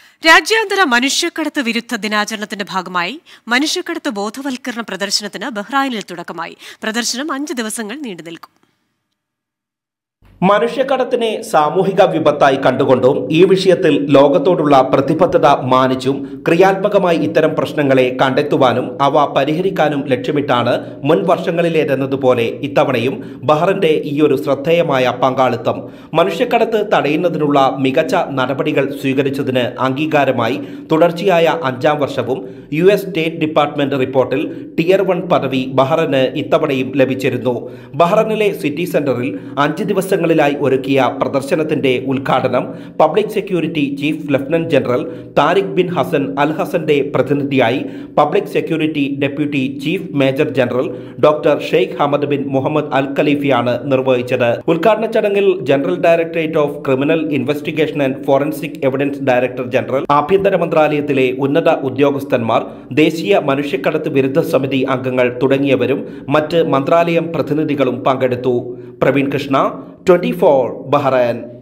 രാജ്യാന്തര മനുഷ്യക്കടത്ത് വിരുദ്ധ ദിനാചരണത്തിന്റെ ഭാഗമായി മനുഷ്യക്കടത്ത് ബോധവൽക്കരണ പ്രദർശനത്തിന് ബഹ്റൈനിൽ തുടക്കമായി പ്രദർശനം അഞ്ച് ദിവസങ്ങൾ നീണ്ടുനിൽക്കും മനുഷ്യക്കടത്തിനെ സാമൂഹിക വിപത്തായി കണ്ടുകൊണ്ടും ഈ വിഷയത്തിൽ ലോകത്തോടുള്ള പ്രതിബദ്ധത മാനിച്ചും ക്രിയാത്മകമായി ഇത്തരം പ്രശ്നങ്ങളെ കണ്ടെത്തുവാനും അവ പരിഹരിക്കാനും ലക്ഷ്യമിട്ടാണ് മുൻ വർഷങ്ങളിലേതെന്നതുപോലെ ഇത്തവണയും ബഹ്റിന്റെ ഈയൊരു ശ്രദ്ധേയമായ പങ്കാളിത്തം മനുഷ്യക്കടത്ത് തടയുന്നതിനുള്ള മികച്ച നടപടികൾ സ്വീകരിച്ചതിന് അംഗീകാരമായി തുടർച്ചയായ അഞ്ചാം വർഷവും യു എസ് സ്റ്റേറ്റ് ഡിപ്പാർട്ട്മെന്റ് റിപ്പോർട്ടിൽ ടിയർ വൺ പദവി ബഹ്റന് ഇത്തവണയും ലഭിച്ചിരുന്നു ബഹ്റനിലെ സിറ്റി സെന്ററിൽ അഞ്ച് ദിവസങ്ങളിലായി ഒരുക്കിയ പ്രദർശനത്തിന്റെ ഉദ്ഘാടനം public security chief lieutenant general Tariq bin Hassan Al ഹസന്റെ പ്രതിനിധിയായി public security deputy chief major general doctor Sheikh Hamad bin Mohammed Al ഖലീഫിയാണ് നിർവഹിച്ചത് ഉദ്ഘാടന ചടങ്ങിൽ general directorate of criminal investigation and forensic evidence director general ആഭ്യന്തര മന്ത്രാലയത്തിലെ ഉന്നത ഉദ്യോഗസ്ഥന്മാർ ദേശീയ മനുഷ്യക്കടത്ത് വിരുദ്ധ സമിതി അംഗങ്ങൾ തുടങ്ങിയവരും മറ്റ് മന്ത്രാലയം പ്രതിനിധികളും പങ്കെടുത്തു Praveen Krishna twenty four Bahrain